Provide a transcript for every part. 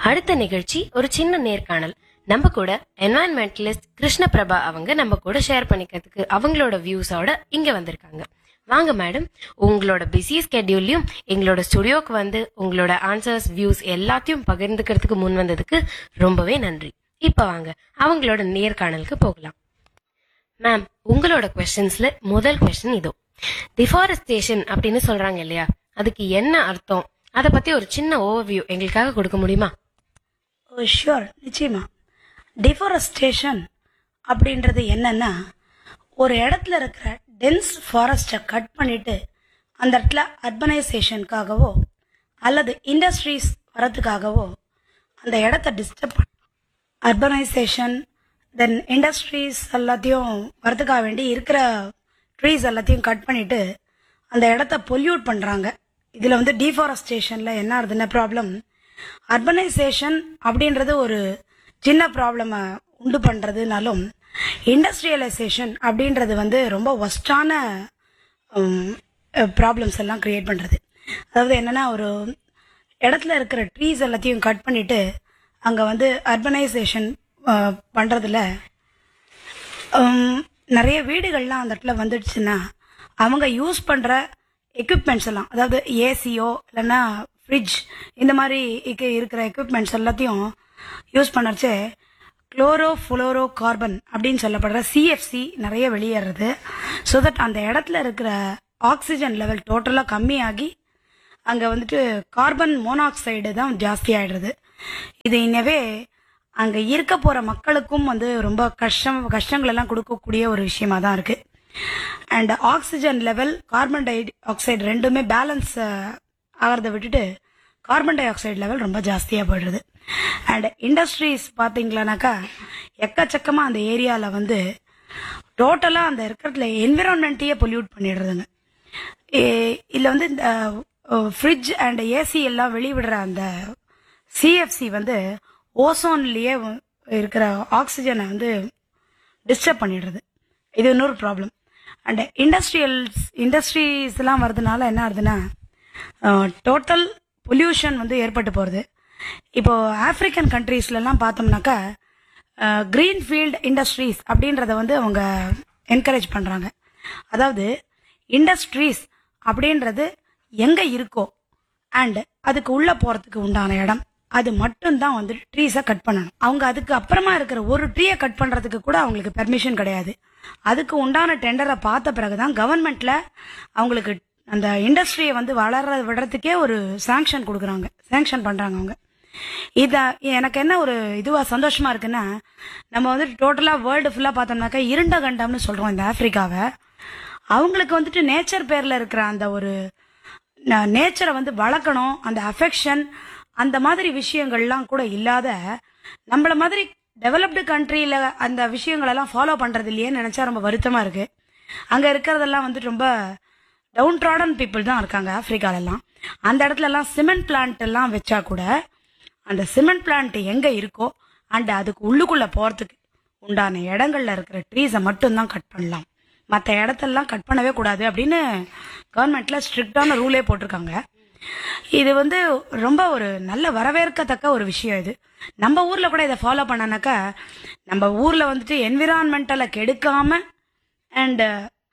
அடுத்த நிகழ்ச்சி ஒரு சின்ன நேர்காணல் நம்ம கூட என்வாயன்மெண்டலிஸ்ட் கிருஷ்ண பிரபா அவங்க நம்ம கூட ஷேர் பண்ணிக்கிறதுக்கு அவங்களோட வியூஸோட இங்க வந்திருக்காங்க வாங்க மேடம் உங்களோட பிஸி ஸ்கெட்யூல்லையும் எங்களோட ஸ்டுடியோக்கு வந்து உங்களோட ஆன்சர்ஸ் வியூஸ் எல்லாத்தையும் பகிர்ந்துக்கிறதுக்கு முன் வந்ததுக்கு ரொம்பவே நன்றி இப்ப வாங்க அவங்களோட நேர்காணலுக்கு போகலாம் மேம் உங்களோட கொஸ்டின்ஸ்ல முதல் கொஸ்டின் இதோ டிஃபாரஸ்டேஷன் அப்படின்னு சொல்றாங்க இல்லையா அதுக்கு என்ன அர்த்தம் அதை பத்தி ஒரு சின்ன ஓவர்வியூ எங்களுக்காக கொடுக்க முடியுமா ஓ ஷியோர் நிச்சயமா டிஃபாரஸ்டேஷன் அப்படின்றது என்னன்னா ஒரு இடத்துல இருக்கிற டென்ஸ் ஃபாரஸ்ட்டை கட் பண்ணிட்டு அந்த இடத்துல அர்பனைசேஷனுக்காகவோ அல்லது இண்டஸ்ட்ரீஸ் வரதுக்காகவோ அந்த இடத்த டிஸ்டர்ப் அர்பனைசேஷன் தென் இண்டஸ்ட்ரீஸ் எல்லாத்தையும் வரதுக்காக வேண்டி இருக்கிற ட்ரீஸ் எல்லாத்தையும் கட் பண்ணிட்டு அந்த இடத்த பொல்யூட் பண்ணுறாங்க இதில் வந்து டீஃபாரஸ்டேஷனில் என்ன ஆகுதுன்னா ப்ராப்ளம் அர்பனைசேஷன் அப்படின்றது ஒரு சின்ன ப்ராப்ளமை உண்டு பண்ணுறதுனாலும் இண்டஸ்ட்ரியலைசேஷன் அப்படின்றது வந்து ரொம்ப ஒஸ்டான ப்ராப்ளம்ஸ் எல்லாம் கிரியேட் பண்ணுறது அதாவது என்னன்னா ஒரு இடத்துல இருக்கிற ட்ரீஸ் எல்லாத்தையும் கட் பண்ணிட்டு அங்கே வந்து அர்பனைசேஷன் பண்ணுறதுல நிறைய வீடுகள்லாம் அந்த இடத்துல வந்துடுச்சுன்னா அவங்க யூஸ் பண்ணுற எக்யூப்மெண்ட்ஸ் எல்லாம் அதாவது ஏசியோ இல்லைன்னா ஃப்ரிட்ஜ் இந்த மாதிரி இக்க- இருக்கிற எக்யூப்மெண்ட்ஸ் எல்லாத்தையும் யூஸ் பண்ணறச்சே குளோரோ ஃபுளோரோ கார்பன் அப்படின்னு சொல்லப்படுற சிஎஃப்சி நிறைய வெளியேறது ஸோ தட் அந்த இடத்துல இருக்கிற ஆக்சிஜன் லெவல் டோட்டலாக கம்மியாகி அங்கே வந்துட்டு கார்பன் மோனாக்சைடு தான் ஜாஸ்தி ஆயிடுறது இது இன்னவே அங்கே இருக்க போகிற மக்களுக்கும் வந்து ரொம்ப கஷ்டம் கஷ்டங்கள் எல்லாம் கொடுக்கக்கூடிய ஒரு விஷயமா தான் இருக்கு and oxygen level carbon dioxide ரெண்டுமே பேலன்ஸ் ஆகிறத விட்டுட்டு கார்பன் டை ஆக்சைடு லெவல் ரொம்ப ஜாஸ்தியாக போயிடுறது அண்ட் இண்டஸ்ட்ரீஸ் பார்த்தீங்களானாக்கா எக்கச்சக்கமாக அந்த ஏரியாவில் வந்து டோட்டலாக அந்த இருக்கிறதுல என்விரான்மெண்ட்டையே பொல்யூட் பண்ணிடுறதுங்க இதில் வந்து இந்த ஃப்ரிட்ஜ் அண்ட் ஏசி எல்லாம் வெளிவிடுற அந்த சிஎஃப்சி வந்து ஓசோன்லேயே இருக்கிற ஆக்சிஜனை வந்து டிஸ்டர்ப் பண்ணிடுறது இது இன்னொரு ப்ராப்ளம் அண்ட் இண்டஸ்ட்ரியல்ஸ் இண்டஸ்ட்ரீஸ் எல்லாம் வர்றதுனால என்ன ஆகுதுன்னா டோட்டல் பொல்யூஷன் வந்து ஏற்பட்டு போகிறது இப்போ ஆப்பிரிக்கன் கண்ட்ரீஸ்லலாம் பார்த்தோம்னாக்கா கிரீன் ஃபீல்ட் இண்டஸ்ட்ரீஸ் அப்படின்றத வந்து அவங்க என்கரேஜ் பண்ணுறாங்க அதாவது இண்டஸ்ட்ரீஸ் அப்படின்றது எங்கே இருக்கோ அண்ட் அதுக்கு உள்ளே போகிறதுக்கு உண்டான இடம் அது மட்டும்தான் வந்து ட்ரீஸை கட் பண்ணணும் அவங்க அதுக்கு அப்புறமா இருக்கிற ஒரு ட்ரீயை கட் பண்ணுறதுக்கு கூட அவங்களுக்கு பெர்மிஷன் கிடையாது அதுக்கு உண்டான டெண்டரை பார்த்த பிறகுதான் கவர்மெண்ட்ல அவங்களுக்கு அந்த இண்டஸ்ட்ரியை வந்து வளர விடுறதுக்கே ஒரு சாங்ஷன் கொடுக்குறாங்க சாங்ஷன் பண்றாங்க அவங்க இத எனக்கு என்ன ஒரு இதுவா சந்தோஷமா இருக்குன்னா நம்ம வந்து டோட்டலா வேர்ல்டு ஃபுல்லா பார்த்தோம்னாக்கா இருண்ட கண்டம்னு சொல்றோம் இந்த ஆப்பிரிக்காவை அவங்களுக்கு வந்துட்டு நேச்சர் பேர்ல இருக்கிற அந்த ஒரு நேச்சரை வந்து வளர்க்கணும் அந்த அஃபெக்ஷன் அந்த மாதிரி விஷயங்கள்லாம் கூட இல்லாத நம்மள மாதிரி டெவலப்டு கண்ட்ரியில அந்த விஷயங்களெல்லாம் ஃபாலோ பண்றது இல்லையேன்னு நினைச்சா ரொம்ப வருத்தமா இருக்கு அங்க இருக்கிறதெல்லாம் வந்து ரொம்ப டவுன் ட்ராடன் பீப்புள் தான் இருக்காங்க ஆப்பிரிக்கால எல்லாம் அந்த இடத்துல எல்லாம் சிமெண்ட் பிளான்ட் எல்லாம் வச்சா கூட அந்த சிமெண்ட் பிளான்ட் எங்க இருக்கோ அண்ட் அதுக்கு உள்ளுக்குள்ள போறதுக்கு உண்டான இடங்கள்ல இருக்கிற ட்ரீஸை மட்டும்தான் கட் பண்ணலாம் மற்ற இடத்தெல்லாம் கட் பண்ணவே கூடாது அப்படின்னு கவர்மெண்ட்ல ஸ்ட்ரிக்டான ரூலே போட்டிருக்காங்க இது வந்து ரொம்ப ஒரு நல்ல வரவேற்கத்தக்க ஒரு விஷயம் இது நம்ம ஊர்ல கூட இதை ஃபாலோ பண்ணனாக்கா நம்ம ஊர்ல வந்துட்டு என்விரான்மெண்டலை கெடுக்காம அண்ட்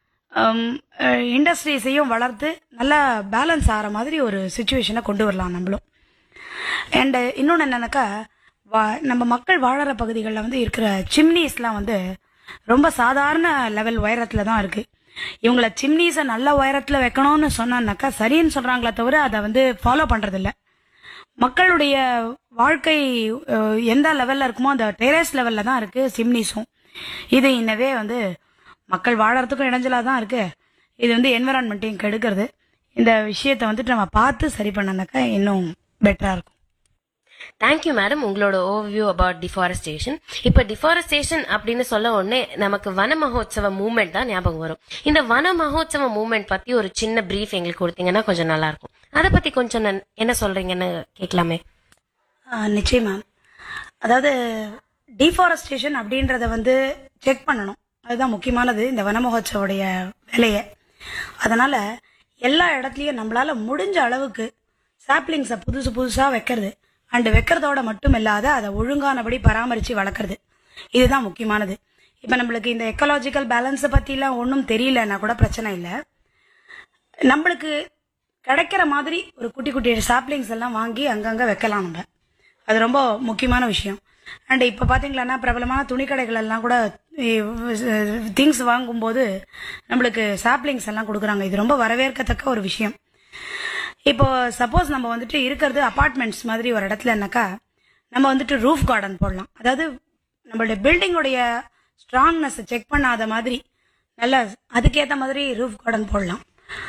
இண்டஸ்ட்ரீஸையும் வளர்த்து நல்லா பேலன்ஸ் ஆகிற மாதிரி ஒரு சுச்சுவேஷனை கொண்டு வரலாம் நம்மளும் அண்ட் இன்னொன்று என்னன்னாக்கா வா நம்ம மக்கள் வாழற பகுதிகளில் வந்து இருக்கிற சிம்னிஸ்லாம் வந்து ரொம்ப சாதாரண லெவல் உயரத்தில் தான் இருக்கு இவங்கள சிம்னிஸை நல்ல உயரத்தில் வைக்கணும்னு சொன்னான்னாக்கா சரின்னு சொல்றாங்களே தவிர அதை வந்து ஃபாலோ பண்றதில்ல மக்களுடைய வாழ்க்கை அஹ், எந்த லெவல்ல இருக்குமோ அந்த டெரேஸ் லெவல்ல தான் இருக்கு சிம்னிஸும் இது இன்னவே வந்து மக்கள் வாழறதுக்கும் இடைஞ்சலா தான் இருக்கு இது வந்து என்விரான்மெண்ட்டையும் கெடுக்கிறது இந்த விஷயத்தை வந்துட்டு நம்ம பார்த்து சரி பண்ணனாக்கா இன்னும் பெட்டரா இருக்கும் தேங்க்யூ மேடம் உங்களோட ஓவர்வியூ அபவுட் டிஃபாரஸ்டேஷன் இப்ப டிஃபாரஸ்டேஷன் அப்படின்னு சொல்ல உடனே நமக்கு வன மகோத்சவ மூவ்மெண்ட் தான் ஞாபகம் வரும் இந்த வன மகோத்சவ மூவ்மெண்ட் பத்தி ஒரு சின்ன பிரீஃப் எங்களுக்கு கொடுத்தீங்கன்னா கொஞ்சம் நல்லா இருக்கும் அதை பத்தி கொஞ்சம் நன்- என்ன சொல்றீங்கன்னு கேட்கலாமே ஆஹ் நிச்சயமா அதாவது டீஃபாரஸ்டேஷன் அப்படின்றத வந்து செக் பண்ணணும் அதுதான் முக்கியமானது இந்த வன மகோத்சவோடைய வேலையை அதனால எல்லா இடத்துலயும் நம்மளால முடிஞ்ச அளவுக்கு சாப்ளிங்ஸை புதுசு புதுசா வைக்கிறது அண்ட் வைக்கிறதோட மட்டும் இல்லாத அதை ஒழுங்கானபடி பராமரித்து வளர்க்குறது இதுதான் முக்கியமானது இப்போ நம்மளுக்கு இந்த எக்கலாஜிக்கல் பேலன்ஸை பற்றிலாம் ஒன்றும் தெரியலன்னா கூட பிரச்சனை இல்லை நம்மளுக்கு கிடைக்கிற மாதிரி ஒரு குட்டி குட்டி சாப்ளிங்ஸ் எல்லாம் வாங்கி அங்கங்கே வைக்கலாம் நம்ம அது ரொம்ப முக்கியமான விஷயம் அண்ட் இப்போ பார்த்தீங்களான்னா பிரபலமான துணிக்கடைகள் எல்லாம் கூட திங்ஸ் வாங்கும்போது நம்மளுக்கு சாப்ளிங்ஸ் எல்லாம் கொடுக்குறாங்க இது ரொம்ப வரவேற்கத்தக்க ஒரு விஷயம் இப்போ சப்போஸ் நம்ம வந்துட்டு இருக்கிறது அபார்ட்மெண்ட்ஸ் மாதிரி ஒரு இடத்துலனாக்கா நம்ம வந்துட்டு ரூஃப் கார்டன் போடலாம் அதாவது நம்மளுடைய பில்டிங்கோடைய ஸ்ட்ராங்னஸ் செக் பண்ணாத மாதிரி நல்ல அதுக்கேற்ற மாதிரி ரூஃப் கார்டன் போடலாம்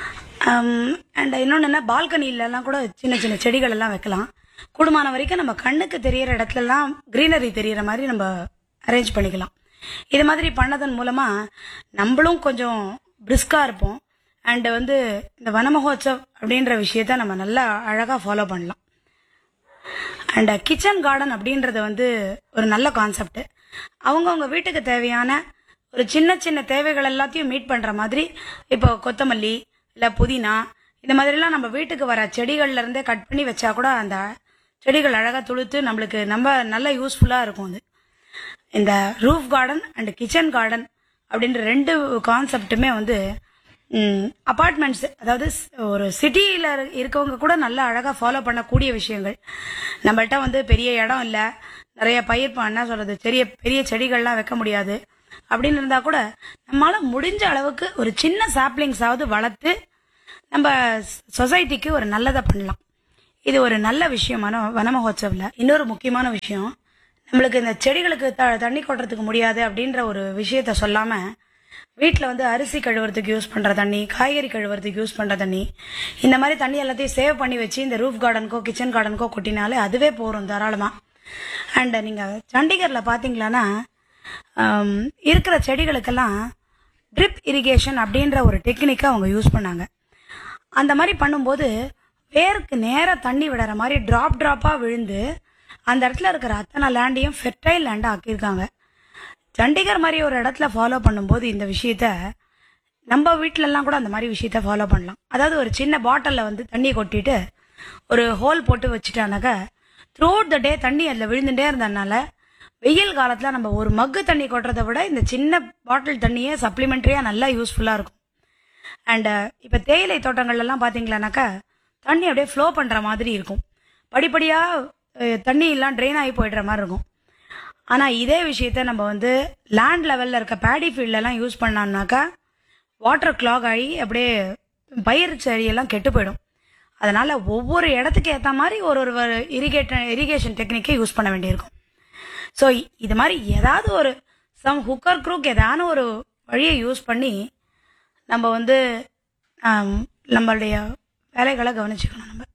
அண்ட் இன்னொன்று என்ன பால்கனிலலாம் கூட சின்ன சின்ன செடிகள் எல்லாம் வைக்கலாம் கூடுமான வரைக்கும் நம்ம கண்ணுக்கு தெரியற இடத்துலலாம் க்ரீனரி தெரியற மாதிரி நம்ம அரேஞ்ச் பண்ணிக்கலாம் இது மாதிரி பண்ணதன் மூலமா நம்மளும் கொஞ்சம் பிரிஸ்கா இருப்போம் அண்ட் வந்து இந்த வனமகோத்சவ் அப்படின்ற விஷயத்த நம்ம நல்லா அழகா ஃபாலோ பண்ணலாம் அண்ட் கிச்சன் கார்டன் அப்படின்றது வந்து ஒரு நல்ல கான்செப்ட் அவங்கவுங்க வீட்டுக்கு தேவையான ஒரு சின்ன சின்ன தேவைகள் எல்லாத்தையும் மீட் பண்ற மாதிரி இப்போ கொத்தமல்லி இல்ல புதினா இந்த மாதிரிலாம் நம்ம வீட்டுக்கு வர செடிகள்ல இருந்தே கட் பண்ணி வச்சா கூட அந்த செடிகள் அழகா துளுத்து நம்மளுக்கு நம்ம நல்ல யூஸ்ஃபுல்லா இருக்கும் அது இந்த roof garden and kitchen garden அப்படின்ற ரெண்டு கான்செப்ட்டுமே வந்து அபார்ட்மெண்ட்ஸ் அதாவது ஸ்- ஒரு சிட்டியில இருக்கவங்க கூட நல்லா அழகா ஃபாலோ பண்ணக்கூடிய விஷயங்கள் நம்மள்ட்ட வந்து பெரிய இடம் இல்லை நிறைய பயிர் ப- என்ன சொல்றது பெரிய பெரிய செடிகள்லாம் வைக்க முடியாது அப்படின்னு இருந்தா கூட நம்மளால முடிஞ்ச அளவுக்கு ஒரு சின்ன சாப்ளிங்ஸாவது வளர்த்து நம்ம சொசைட்டிக்கு ஒரு நல்லதை பண்ணலாம் இது ஒரு நல்ல விஷயமான வன மகோத்சவ்ல இன்னொரு முக்கியமான விஷயம் நம்மளுக்கு இந்த செடிகளுக்கு த- தண்ணி கொட்டுறதுக்கு முடியாது அப்படின்ற ஒரு விஷயத்த சொல்லாம வீட்டில் வந்து அரிசி கழுவுறதுக்கு யூஸ் பண்ற தண்ணி காய்கறி கழுவுறதுக்கு யூஸ் பண்ற தண்ணி இந்த மாதிரி தண்ணி எல்லாத்தையும் சேவ் பண்ணி வச்சு இந்த ரூஃப் கார்டனுக்கோ கிச்சன் கார்டனுக்கோ கொட்டினாலே அதுவே போறோம் தாராளமா அண்ட் நீங்க சண்டிகர்ல பாத்தீங்களான்னா ஆம், இருக்கிற செடிகளுக்கெல்லாம் ட்ரிப் இரிகேஷன் அப்படின்ற ஒரு டெக்னிக்கை அவங்க யூஸ் பண்ணாங்க அந்த மாதிரி பண்ணும்போது வேருக்கு நேரா தண்ணி விடுற மாதிரி டிராப் டிராப்பா விழுந்து அந்த இடத்துல இருக்கிற அத்தனை லேண்டையும் ஃபெர்டைல் லேண்டா ஆக்கியிருக்காங்க சண்டிகர் மாதிரி ஒரு இடத்துல ஃபாலோ பண்ணும்போது இந்த விஷயத்த நம்ம வீட்ல எல்லாம் கூட அந்த மாதிரி விஷயத்த ஃபாலோ பண்ணலாம் அதாவது ஒரு சின்ன பாட்டில்ல வந்து தண்ணி கொட்டிட்டு ஒரு ஹோல் போட்டு வச்சுட்டானாக்க த்ரூ த டே தண்ணி அதில் விழுந்துட்டே இருந்ததுனால வெயில் காலத்துல நம்ம ஒரு மக்கு தண்ணி கொட்டுறதை விட இந்த சின்ன பாட்டில் தண்ணியே சப்ளிமெண்ட்ரியா நல்லா யூஸ்ஃபுல்லா இருக்கும் அண்ட் இப்போ தேயிலை தோட்டங்கள்ல எல்லாம் பாத்தீங்களானாக்கா தண்ணி அப்படியே ஃப்ளோ பண்ற மாதிரி இருக்கும் படிப்படியா அஹ், தண்ணி எல்லாம் ட்ரெயின் ஆகி போயிடுற மாதிரி இருக்கும் ஆனா இதே விஷயத்த நம்ம வந்து லேண்ட் லெவல்ல இருக்க பேடி ஃபீல்ட்ல எல்லாம் யூஸ் பண்ணோம்னாக்கா வாட்டர் கிளாக் ஆகி அப்படியே பயிர் செடியெல்லாம் கெட்டு போயிடும் அதனால ஒவ்வொரு இடத்துக்கு ஏத்த மாதிரி ஒரு ஒரு இரிகேட்ட இரிகேஷன் டெக்னிக்கை யூஸ் பண்ண வேண்டியிருக்கும் ஸோ இது மாதிரி ஏதாவது ஒரு சம் ஹுக்கர் குரூக் ஏதான ஒரு வழியை யூஸ் பண்ணி நம்ம வந்து ஆம், நம்மளுடைய வேலைகளை கவனிச்சுக்கணும் நம்ம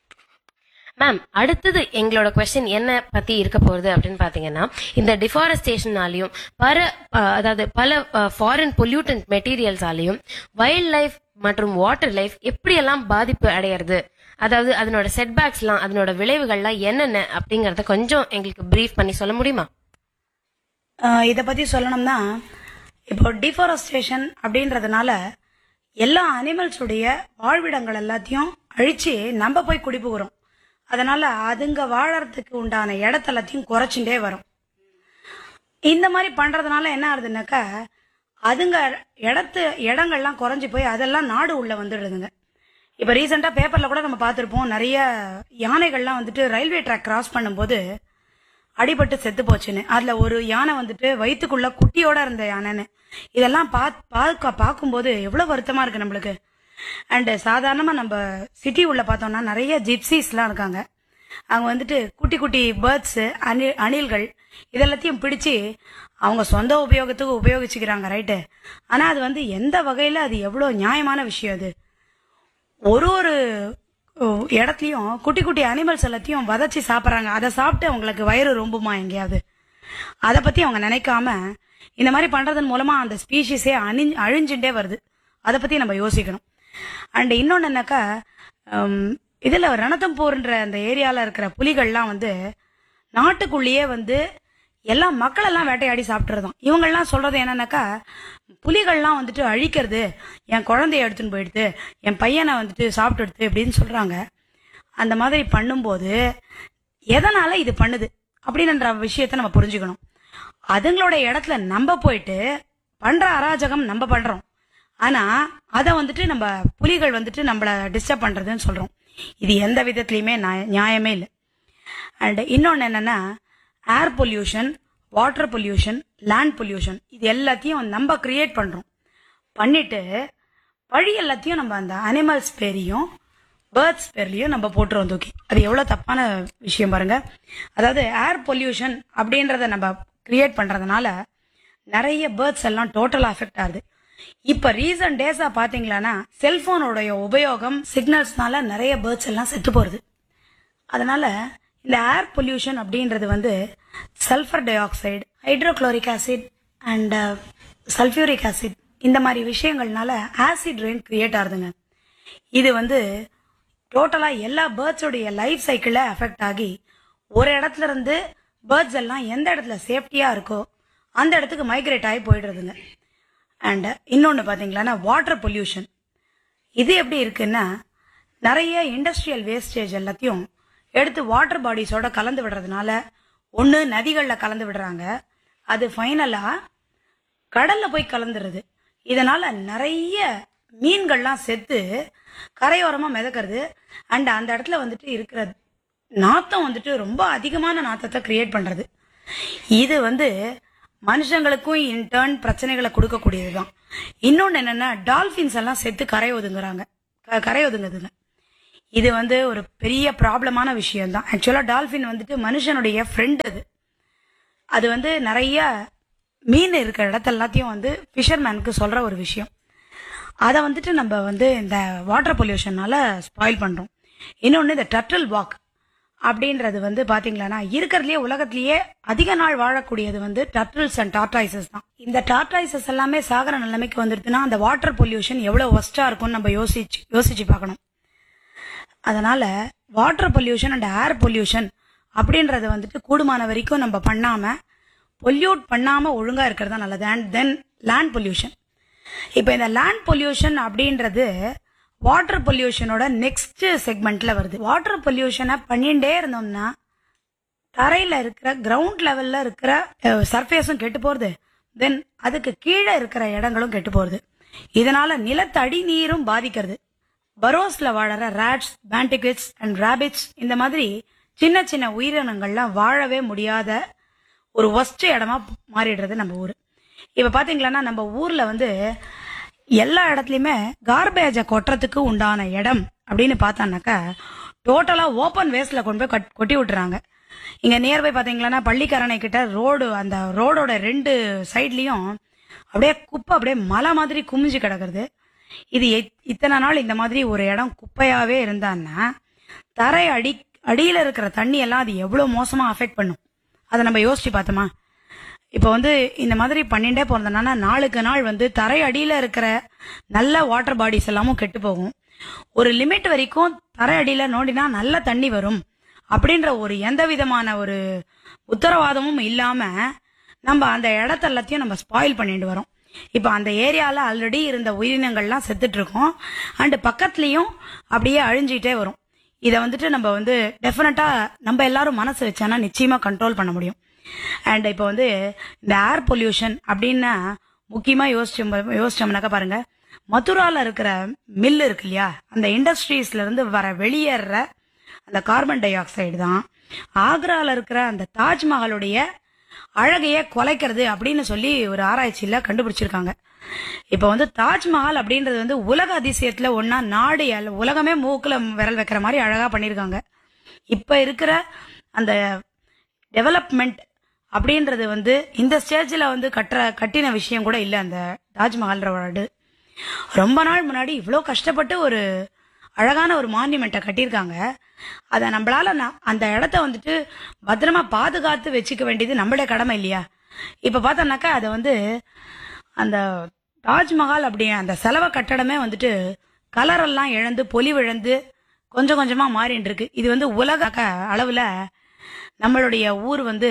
மேம் அடுத்தது எங்களோட கொஸ்டின் என்ன பத்தி இருக்க போகுது அப்படின்னு பாத்தீங்கன்னா இந்த டிஃபாரஸ்டேஷனாலையும் பல அஹ், அதாவது பல ஃபாரின் பொல்யூட்டன்ட் மெட்டீரியல்ஸாலையும் வைல்ட் லைஃப் மற்றும் வாட்டர் லைஃப் எப்படியெல்லாம் பாதிப்பு அடையிறது அதாவது அதனோட செட்பேக்ஸ்லாம் அதனோட விளைவுகள்லாம் என்னென்ன அப்படிங்கறத கொஞ்சம் எங்களுக்கு பிரீஃப் பண்ணி சொல்ல முடியுமா இதை பத்தி சொல்லணும்னா இப்போ டிஃபாரஸ்டேஷன் அப்படின்றதுனால எல்லா அனிமல்ஸுடைய வாழ்விடங்கள் எல்லாத்தையும் அழிச்சு நம்ம போய் குடிபுகுறோம் அதனால அதுங்க வாழறதுக்கு உண்டான இடத்த எல்லாத்தையும் குறைச்சுட்டே வரும் இந்த மாதிரி பண்றதுனால என்ன ஆகுதுன்னாக்கா அதுங்க இடத்து இடங்கள்லாம் குறைஞ்சு போய் அதெல்லாம் நாடு உள்ள வந்துடுதுங்க இப்ப ரீசெண்டா பேப்பர்ல கூட நம்ம பார்த்திருப்போம் நிறைய யானைகள்லாம் வந்துட்டு ரயில்வே ட்ராக் கிராஸ் பண்ணும்போது அடிபட்டு செத்து போச்சுன்னு அதுல ஒரு யானை வந்துட்டு வயித்துக்குள்ள குட்டியோட இருந்த யானைன்னு இதெல்லாம் பாத்- பார்க்க பார்க்கும்போது எவ்வளவு வருத்தமா இருக்கு நம்மளுக்கு அண்ட் சாதாரணமா நம்ம சிட்டி உள்ள பார்த்தோம்னா நிறைய ஜிப்சிஸ்லாம் இருக்காங்க அவங்க வந்துட்டு குட்டி குட்டி பேர்ட்ஸ் அணி அணில்கள் இதெல்லாத்தையும் பிடிச்சு அவங்க சொந்த உபயோகத்துக்கு உபயோகிச்சுக்கிறாங்க ரைட்டு ஆனா அது வந்து எந்த வகையில அது எவ்வளவு நியாயமான விஷயம் அது ஒரு ஒரு ஓ, இடத்துலயும் குட்டி குட்டி அனிமல்ஸ் எல்லாத்தையும் வதச்சி சாப்பிட்றாங்க அதை சாப்பிட்டு அவங்களுக்கு வயிறு ரொம்புமா எங்கேயாவது அதை பத்தி அவங்க நினைக்காம இந்த மாதிரி பண்றதன் மூலமா அந்த ஸ்பீஷிஸே அணி அழிஞ்சுட்டே வருது அதை பத்தி நம்ம யோசிக்கணும் அண்ட் இன்னொன்னு என்னக்கா ஹம், இதுல ரணத்தம்பூர்ன்ற அந்த ஏரியால இருக்கிற புலிகள்லாம் வந்து நாட்டுக்குள்ளேயே வந்து எல்லா மக்கள் எல்லாம் வேட்டையாடி சாப்பிட்டுறதும் இவங்கெல்லாம் சொல்றது என்னன்னாக்கா புலிகள்லாம் வந்துட்டு அழிக்கிறது என் குழந்தைய எடுத்துன்னு போயிடுது என் பையனை வந்துட்டு சாப்பிட்டுடுது அப்படின்னு சொல்றாங்க அந்த மாதிரி பண்ணும்போது எதனால இது பண்ணுது அப்படின்ற விஷயத்த நம்ம புரிஞ்சுக்கணும் அதுங்களோட இடத்துல நம்ம போயிட்டு பண்ற அராஜகம் நம்ம பண்றோம் ஆனா அத வந்துட்டு நம்ம புலிகள் வந்துட்டு நம்மள டிஸ்டர்ப் பண்றதுன்னு சொல்றோம் இது எந்த விதத்திலயுமே நியாய- நியாயமே இல்லை அண்ட் இன்னொன்னு என்னன்னா air pollution water pollution land pollution இது எல்லாத்தையும் நம்ம கிரியேட் பண்றோம் பண்ணிட்டு பழி எல்லாத்தையும் நம்ம அந்த அனிமல்ஸ் பேரையும் பேர்ட்ஸ் பேர்லயும் நம்ம போட்டுருவோம் தூக்கி அது எவ்வளவு தப்பான விஷயம் பாருங்க அதாவது ஏர் பொல்யூஷன் அப்படின்றத நம்ம கிரியேட் பண்றதுனால நிறைய பேர்ட்ஸ் எல்லாம் டோட்டல் அஃபெக்ட் ஆகுது இப்ப ரீசன்ட் டேஸா பாத்தீங்களான்னா செல்போனோடைய உபயோகம் சிக்னல்ஸ்னால நிறைய பேர்ட்ஸ் எல்லாம் செத்து போறது அதனால இந்த ஏர் பொல்யூஷன் அப்படின்றது வந்து sulphur dioxide hydrochloric acid and sulphuric acid இந்த மாதிரி விஷயங்கள்னால ஆசிட் ரெயின் கிரியேட் ஆகுதுங்க இது வந்து டோட்டலா எல்லா பேர்ட்ஸோடைய லைஃப் சைக்கிள அஃபெக்ட் ஆகி ஒரு இடத்துல இருந்து பேர்ட்ஸ் எல்லாம் எந்த இடத்துல சேஃப்டியா இருக்கோ அந்த இடத்துக்கு மைக்ரேட் ஆகி போயிடுறதுங்க அண்ட் இன்னொன்று பார்த்தீங்களன்னா வாட்டர் பொல்யூஷன் இது எப்படி இருக்குன்னா நிறைய இண்டஸ்ட்ரியல் வேஸ்டேஜ் எல்லாத்தையும் எடுத்து வாட்டர் பாடிஸோட கலந்து விடுறதுனால ஒன்று நதிகளில் கலந்து விடுறாங்க அது ஃபைனலாக கடல்ல போய் கலந்துருது இதனால நிறைய மீன்கள்லாம் செத்து கரையோரமா மிதக்கிறது அண்ட் அந்த இடத்துல வந்துட்டு இருக்கிற நாத்தம் வந்துட்டு ரொம்ப அதிகமான நாத்தத்தை கிரியேட் பண்றது இது வந்து மனுஷங்களுக்கும் இன்டர்ன் பிரச்சனைகளை கொடுக்கக்கூடியதுதான் இன்னொன்னு என்னன்னா டால்பின்ஸ் எல்லாம் செத்து கரை ஒதுங்குறாங்க க- கரை ஒதுங்குதுங்க இது வந்து ஒரு பெரிய ப்ராப்ளமான விஷயம் தான் ஆக்சுவலா டால்பின் வந்துட்டு மனுஷனுடைய ஃப்ரெண்ட் அது அது வந்து நிறைய மீன் இருக்கிற இடத்த எல்லாத்தையும் வந்து ஃபிஷர்மேனுக்கு சொல்ற ஒரு விஷயம் அதை வந்துட்டு நம்ம வந்து இந்த வாட்டர் பொல்யூஷனால ஸ்பாயில் பண்றோம் இன்னொன்று இந்த டர்ட்டில் வாக் அப்படின்றது வந்து பாத்தீங்களன்னா இருக்கிறதுலயே உலகத்திலேயே அதிக நாள் வாழக்கூடியது வந்து டர்ட்டில்ஸ் அண்ட் டார்டாய்சஸ் தான் இந்த டார்டாய்சஸ் எல்லாமே சாகர நிலைமைக்கு வந்துருதுன்னா அந்த வாட்டர் பொல்யூஷன் எவ்வளவு ஒஸ்டா இருக்கும்னு நம்ம யோசிச்சு யோசிச்சு பார்க்கணும் அதனால water pollution and air pollution அப்படின்றத வந்துட்டு கூடுமான வரைக்கும் நம்ம பண்ணாம பொல்யூட் பண்ணாம ஒழுங்கா இருக்கிறது தான் நல்லது அண்ட் தென் லேண்ட் பொல்யூஷன் இப்போ இந்த லேண்ட் பொல்யூஷன் அப்படின்றது வாட்டர் பொல்யூஷனோட நெக்ஸ்ட் செக்மெண்ட்ல வருது வாட்டர் பொல்யூஷனை பண்ணிட்டே இருந்தோம்னா தரையில இருக்கிற கிரவுண்ட் லெவல்ல இருக்கிற சர்ஃபேஸும் கெட்டு போறது தென் அதுக்கு கீழே இருக்கிற இடங்களும் கெட்டு போறது இதனால நிலத்தடி நீரும் பாதிக்கிறது பரோஸ்ல வாழற ரேட்ஸ் பேண்டிகிட்ஸ் அண்ட் ராபிட்ஸ் இந்த மாதிரி சின்ன சின்ன உயிரினங்கள்லாம் வாழவே முடியாத ஒரு ஒஸ்ட் இடமா மாறிடுறது நம்ம ஊர் இப்ப பாத்தீங்களன்னா நம்ம ஊர்ல வந்து எல்லா இடத்துலயுமே கார்பேஜை கொட்டுறதுக்கு உண்டான இடம் அப்படின்னு பார்த்தானாக்கா டோட்டலா ஓப்பன் வேஸ்ட்ல கொண்டு போய் கட்- கொட்டி விட்டுறாங்க இங்க நியர்பை பாத்தீங்களன்னா பள்ளிக்கரணை கிட்ட ரோடு அந்த ரோடோட ரெண்டு சைட்லயும் அப்படியே குப்பை அப்படியே மலை மாதிரி குமிஞ்சு கிடக்குறது இது எத்- இத்தனை நாள் இந்த மாதிரி ஒரு இடம் குப்பையாவே இருந்தான்னா தரை அடி அடியில இருக்கிற தண்ணி எல்லாம் அது எவ்வளவு மோசமா அஃபெக்ட் பண்ணும் அதை நம்ம யோசிச்சு பார்த்தோமா இப்போ வந்து இந்த மாதிரி பண்ணிட்டே போறதுனால நாளுக்கு நாள் வந்து தரை அடியில இருக்கிற நல்ல வாட்டர் பாடிஸ் எல்லாமும் கெட்டு போகும் ஒரு லிமிட் வரைக்கும் தரை அடியில நோண்டினா நல்ல தண்ணி வரும் அப்படின்ற ஒரு எந்த விதமான ஒரு உத்தரவாதமும் இல்லாம நம்ம அந்த இடத்த எல்லாத்தையும் நம்ம ஸ்பாயில் பண்ணிட்டு வரோம் இப்போ அந்த ஏரியால ஆல்ரெடி இருந்த உயிரினங்கள்லாம் செத்துட்டு இருக்கோம் அண்ட் பக்கத்துலயும் அப்படியே அழிஞ்சிட்டே வரும் இதை வந்துட்டு நம்ம வந்து டெஃபினட்டா நம்ம எல்லாரும் மனசு வச்சானா நிச்சயமா கண்ட்ரோல் பண்ண முடியும் அண்ட் இப்போ வந்து இந்த ஏர் பொல்யூஷன் அப்படின்னா முக்கியமா யோசிச்சோம் யோசிச்சோம்னாக்கா பாருங்க மதுரால இருக்கிற மில் இருக்கு இல்லையா அந்த இண்டஸ்ட்ரீஸ்ல இருந்து வர வெளியேற அந்த கார்பன் டை ஆக்சைடு தான் ஆக்ரால இருக்கிற அந்த தாஜ்மஹாலுடைய அழகையே குலைக்கிறது அப்படின்னு சொல்லி ஒரு ஆராய்ச்சியில கண்டுபிடிச்சிருக்காங்க இப்ப வந்து தாஜ்மஹால் அப்படின்றது வந்து உலக அதிசயத்துல ஒன்னா நாடு எல்- உலகமே மூக்குல விரல் வைக்கிற மாதிரி அழகா பண்ணிருக்காங்க இப்ப இருக்கிற அந்த டெவலப்மெண்ட் அப்படின்றது வந்து இந்த ஸ்டேஜ்ல வந்து கட்டுற கட்டின விஷயம் கூட இல்ல அந்த தாஜ்மஹால் ரோடு ரொம்ப நாள் முன்னாடி இவ்வளோ கஷ்டப்பட்டு ஒரு அழகான ஒரு மான்யூமெண்ட்டை கட்டியிருக்காங்க அதை நம்மளால நா- அந்த இடத்த வந்துட்டு பத்திரமா பாதுகாத்து வச்சுக்க வேண்டியது நம்மளுடைய கடமை இல்லையா இப்ப பார்த்தோம்னாக்கா அதை வந்து அந்த தாஜ்மஹால் அப்படி அந்த செலவு கட்டடமே வந்துட்டு கலர் எல்லாம் இழந்து பொலிவிழந்து கொஞ்சம் கொஞ்சமா மாறிட்டு இருக்கு இது வந்து உலக க- அளவுல நம்மளுடைய ஊர் வந்து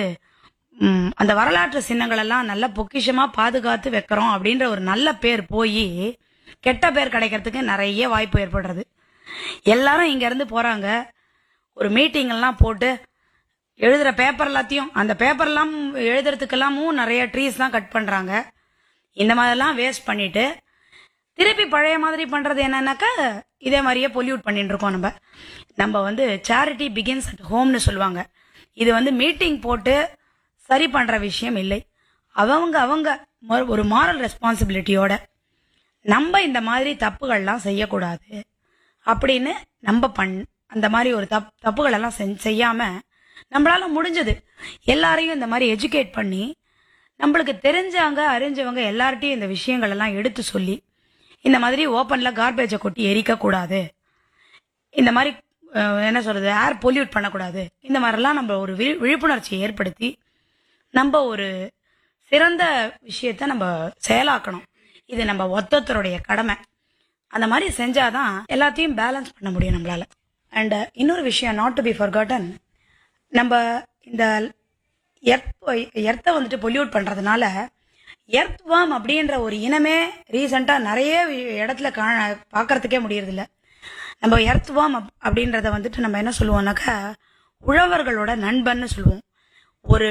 ம், அந்த வரலாற்று சின்னங்கள் எல்லாம் நல்ல பொக்கிஷமா பாதுகாத்து வைக்கிறோம் அப்படின்ற ஒரு நல்ல பேர் போய் கெட்ட பேர் கிடைக்கிறதுக்கு நிறைய வாய்ப்பு ஏற்படுறது எல்லாரும் இங்க இருந்து போறாங்க ஒரு மீட்டிங் எல்லாம் போட்டு எழுதுற பேப்பர் எல்லாத்தையும் அந்த பேப்பர்லாம் எழுதுறதுக்கெல்லாமும் நிறைய ட்ரீஸ் தான் கட் பண்றாங்க இந்த மாதிரிலாம் வேஸ்ட் பண்ணிட்டு திருப்பி பழைய மாதிரி பண்றது என்னன்னாக்கா இதே மாதிரியே பொல்யூட் பண்ணிட்டு இருக்கோம் நம்ம நம்ம வந்து சேரிட்டி பிகின்ஸ் அட் ஹோம்னு சொல்லுவாங்க இது வந்து மீட்டிங் போட்டு சரி பண்ற விஷயம் இல்லை அவங்க அவங்க மொ- ஒரு மாரல் ரெஸ்பான்சிபிலிட்டியோட நம்ம இந்த மாதிரி தப்புகள்லாம் செய்யக்கூடாது அப்படின்னு நம்ம பண் அந்த மாதிரி ஒரு தப் தப்புகள் எல்லாம் செஞ்- செய்யாம நம்மளால முடிஞ்சது எல்லாரையும் இந்த மாதிரி எஜுகேட் பண்ணி நம்மளுக்கு தெரிஞ்சவங்க அறிஞ்சவங்க எல்லார்ட்டையும் இந்த விஷயங்கள் எல்லாம் எடுத்து சொல்லி இந்த மாதிரி ஓப்பன்ல கார்பேஜை கொட்டி எரிக்க கூடாது இந்த மாதிரி அஹ், என்ன சொல்றது ஏர் பொல்யூட் பண்ணக்கூடாது இந்த மாதிரிலாம் நம்ம ஒரு விழி- விழிப்புணர்ச்சியை ஏற்படுத்தி நம்ம ஒரு சிறந்த விஷயத்த நம்ம செயலாக்கணும் இது நம்ம ஒத்தொத்தருடைய கடமை அந்த மாதிரி செஞ்சாதான் எல்லாத்தையும் பேலன்ஸ் பண்ண முடியும் நம்மளால அண்ட் இன்னொரு விஷயம் நாட் டு பி forgotten நம்ம இந்த எர்த்தை வந்துட்டு பொல்யூட் பண்றதுனால எர்த் வாம் அப்படின்ற ஒரு இனமே ரீசெண்டா நிறைய வி- இடத்துல காண பார்க்கறதுக்கே முடியறதில்ல நம்ம எர்த் வாம் அப்படின்றத வந்துட்டு நம்ம என்ன சொல்லுவோம்னாக்கா உழவர்களோட நண்பன்னு சொல்லுவோம் ஒரு